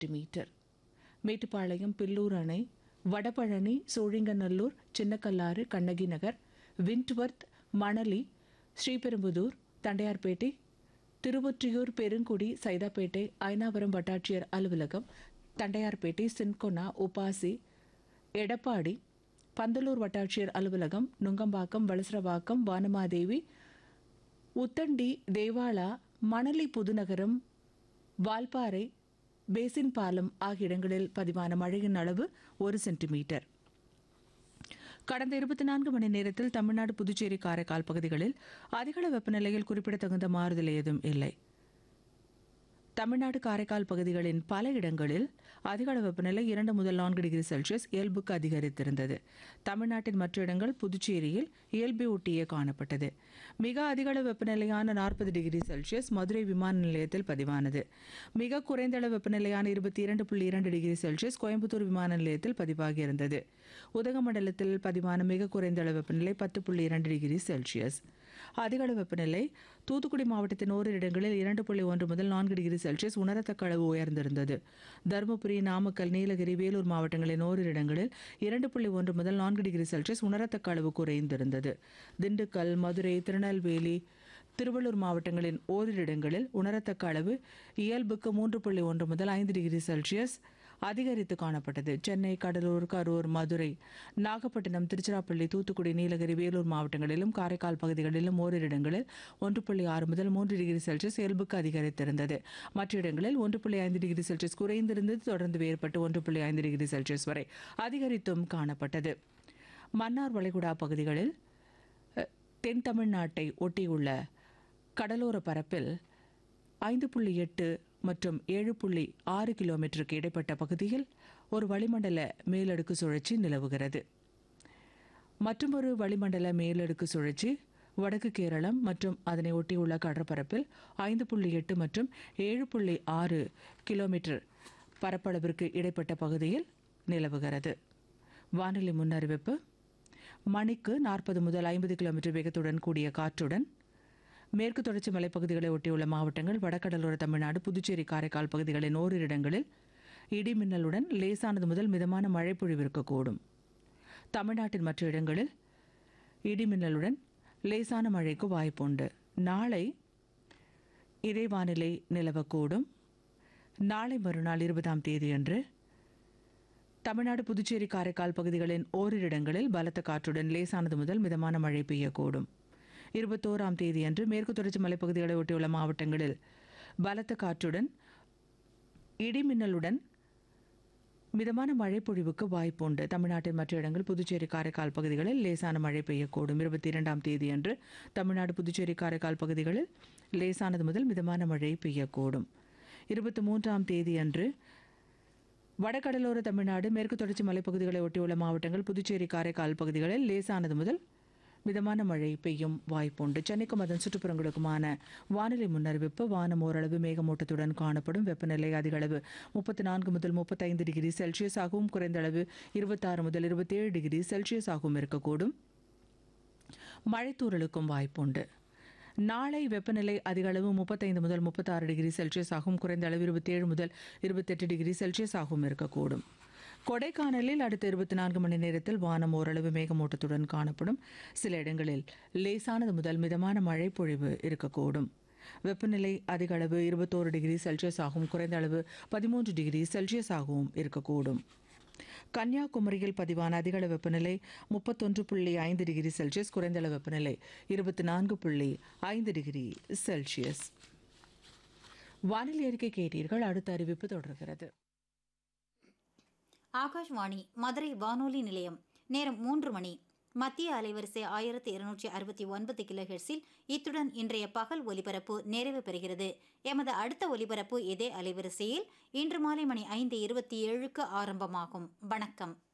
centimetre Mettupalayam Pillur அணை வடபழனி சோழிங்கநல்லூர் சின்னக்கல்லாறு கண்ணகி நகர் விண்ட்வர்த் மணலி ஸ்ரீபெரும்புதூர் தண்டையார்பேட்டை திருவொற்றியூர் பெருங்குடி சைதாப்பேட்டை ஐனாவரம் வட்டாட்சியர் அலுவலகம் தண்டையார்பேட்டை சின்கொனா உபாசி எடப்பாடி பந்தலூர் வட்டாட்சியர் அலுவலகம் நுங்கம்பாக்கம் வளசரவாக்கம் வானமாதேவி உத்தண்டி தேவாலா மணலி புதுநகரம் வால்பாறை பேசின் பாலம் ஆகிய இடங்களில் பதிவான மழையின் அளவு ஒரு சென்டிமீட்டர் கடந்த இருபத்தி நான்கு மணி நேரத்தில் தமிழ்நாடு புதுச்சேரி காரைக்கால் பகுதிகளில் அதிகள வெப்பநிலையில் குறிப்பிடத்தகுந்த மாறுதல் ஏதும் இல்லை தமிழ்நாடு காரைக்கால் பகுதிகளின் பல இடங்களில் அதிகள வெப்பநிலை இரண்டு முதல் நான்கு டிகிரி செல்சியஸ் இயல்புக்கு அதிகரித்திருந்தது தமிழ்நாட்டின் மற்ற இடங்கள் புதுச்சேரியில் இயல்பை ஒட்டியே காணப்பட்டது மிக அதிகள வெப்பநிலையான நாற்பது டிகிரி செல்சியஸ் மதுரை விமான நிலையத்தில் பதிவானது மிக குறைந்த அளவு வெப்பநிலையான இருபத்தி இரண்டு புள்ளி இரண்டு டிகிரி செல்சியஸ் கோயம்புத்தூர் விமான நிலையத்தில் பதிவாகியிருந்தது உதகமண்டலத்தில் பதிவான மிக குறைந்த அளவு வெப்பநிலை பத்து புள்ளி இரண்டு டிகிரி செல்சியஸ் அதிகளவு வெப்பநிலை தூத்துக்குடி மாவட்டத்தின் ஓரிரு இடங்களில் இரண்டு புள்ளி ஒன்று முதல் நான்கு டிகிரி செல்சியஸ் உணரத்தக்க அளவு உயர்ந்திருந்தது தருமபுரி நாமக்கல் நீலகிரி வேலூர் மாவட்டங்களின் ஓரிரு இடங்களில் இரண்டு புள்ளி ஒன்று முதல் நான்கு டிகிரி செல்சியஸ் உணரத்தக்க அளவு குறைந்திருந்தது திண்டுக்கல் மதுரை திருநெல்வேலி திருவள்ளூர் மாவட்டங்களின் ஓரிரு இடங்களில் உணரத்தக்க அளவு இயல்புக்கு மூன்று புள்ளி ஒன்று முதல் ஐந்து டிகிரி செல்சியஸ் அதிகரித்து காணப்பட்டது சென்னை கடலூர் கரூர் மதுரை நாகப்பட்டினம் திருச்சிராப்பள்ளி தூத்துக்குடி நீலகிரி வேலூர் மாவட்டங்களிலும் காரைக்கால் பகுதிகளிலும் ஓரிரு இடங்களில் ஒன்று புள்ளி ஆறு முதல் மூன்று டிகிரி செல்சியஸ் இயல்புக்கு அதிகரித்திருந்தது மற்ற இடங்களில் ஒன்று புள்ளி ஐந்து டிகிரி செல்சியஸ் குறைந்திருந்தது தொடர்ந்து வேறுபட்டு ஒன்று புள்ளி ஐந்து டிகிரி செல்சியஸ் வரை அதிகரித்தும் காணப்பட்டது மன்னார் வளைகுடா பகுதிகளில் அஹ், தென் தமிழ்நாட்டை ஒட்டியுள்ள கடலோர பரப்பில் ஐந்து புள்ளி எட்டு மற்றும் ஏழு புள்ளி ஆறு கிலோமீட்டருக்கு இடைப்பட்ட பகுதியில் ஒரு வளிமண்டல மேலடுக்கு சுழற்சி நிலவுகிறது மற்றொரு வளிமண்டல மேலடுக்கு சுழற்சி வடக்கு கேரளம் மற்றும் அதனை ஒட்டியுள்ள கடற்பரப்பில் ஐந்து புள்ளி எட்டு மற்றும் ஏழு புள்ளி ஆறு கிலோமீட்டர் பரப்பளவிற்கு இடைப்பட்ட பகுதியில் நிலவுகிறது வானிலை முன்னறிவிப்பு மணிக்கு நாற்பது முதல் ஐம்பது கிலோமீட்டர் வேகத்துடன் கூடிய காற்றுடன் மேற்கு தொடர்ச்சி மலைப்பகுதிகளை ஒட்டியுள்ள மாவட்டங்கள் வடகடலோர தமிழ்நாடு புதுச்சேரி காரைக்கால் பகுதிகளின் ஓரிரு இடங்களில் இடி மின்னலுடன் லேசானது முதல் மிதமான மழை பொழிவிருக்கக்கூடும் தமிழ்நாட்டின் மற்ற இடங்களில் இடி மின்னலுடன் லேசான மழைக்கு வாய்ப்புண்டு நாளை இதே வானிலை நிலவக்கூடும் நாளை மறுநாள் இருபதாம் தேதியன்று தமிழ்நாடு புதுச்சேரி காரைக்கால் பகுதிகளின் ஓரிரு இடங்களில் பலத்த காற்றுடன் லேசானது முதல் மிதமான மழை பெய்யக்கூடும் இருபத்தோராம் தேதியன்று மேற்கு தொடர்ச்சி மலைப்பகுதிகளை ஒட்டியுள்ள மாவட்டங்களில் பலத்த காற்றுடன் இடிமின்னலுடன் மிதமான மழை பொழிவுக்கு வாய்ப்புண்டு தமிழ்நாட்டின் மற்ற இடங்கள் புதுச்சேரி காரைக்கால் பகுதிகளில் லேசான மழை பெய்யக்கூடும் இருபத்தி இரண்டாம் தேதியன்று தமிழ்நாடு புதுச்சேரி காரைக்கால் பகுதிகளில் லேசானது முதல் மிதமான மழை பெய்யக்கூடும் இருபத்தி மூன்றாம் தேதியன்று வடகடலோர தமிழ்நாடு மேற்கு தொடர்ச்சி மலைப்பகுதிகளை ஒட்டியுள்ள மாவட்டங்கள் புதுச்சேரி காரைக்கால் பகுதிகளில் லேசானது முதல் மிதமான மழை பெய்யும் வாய்ப்புண்டு சென்னைக்கும் அதன் சுற்றுப்புறங்களுக்குமான வானிலை முன்னறிவிப்பு வானம் ஓரளவு மேகமூட்டத்துடன் காணப்படும் வெப்பநிலை அதிக அளவு முப்பத்தி நான்கு முதல் முப்பத்தைந்து டிகிரி செல்சியஸ் ஆகவும் குறைந்த அளவு இருபத்தாறு முதல் இருபத்தேழு டிகிரி செல்சியஸ் ஆகவும் இருக்கக்கூடும் மழைத்தூறலுக்கும் வாய்ப்புண்டு நாளை வெப்பநிலை அதிக அளவு முப்பத்தைந்து முதல் முப்பத்தாறு டிகிரி செல்சியஸ் ஆகும் குறைந்த அளவு இருபத்தேழு முதல் இருபத்தெட்டு டிகிரி செல்சியஸ் ஆகவும் இருக்கக்கூடும் கொடைக்கானலில் அடுத்த இருபத்தி நான்கு மணி நேரத்தில் வானம் ஓரளவு மேகமூட்டத்துடன் காணப்படும் சில இடங்களில் லேசானது முதல் மிதமான மழை பொழிவு இருக்கக்கூடும் வெப்பநிலை அதிக அளவு இருபத்தோரு டிகிரி செல்சியஸ் ஆகவும் குறைந்த அளவு பதிமூன்று டிகிரி செல்சியஸ் ஆகவும் இருக்கக்கூடும் கன்னியாகுமரியில் பதிவான அதிகள வெப்பநிலை முப்பத்தொன்று புள்ளி ஐந்து டிகிரி செல்சியஸ் குறைந்த அளவு வெப்பநிலை இருபத்தி நான்கு புள்ளி ஐந்து டிகிரி செல்சியஸ் வானிலை அறிக்கை கேட்டீர்கள் அடுத்த அறிவிப்பு தொடர்கிறது ஆகாஷ்வாணி மதுரை வானொலி நிலையம் நேரம் மூன்று மணி மத்திய அலைவரிசை ஆயிரத்தி இருநூற்றி அறுபத்தி ஒன்பது கிலோஹெர்ஸில் இத்துடன் இன்றைய பகல் ஒலிபரப்பு நிறைவு பெறுகிறது எமது அடுத்த ஒலிபரப்பு இதே அலைவரிசையில் இன்று மாலை மணி ஐந்து இருபத்தி ஏழுக்கு ஆரம்பமாகும் வணக்கம்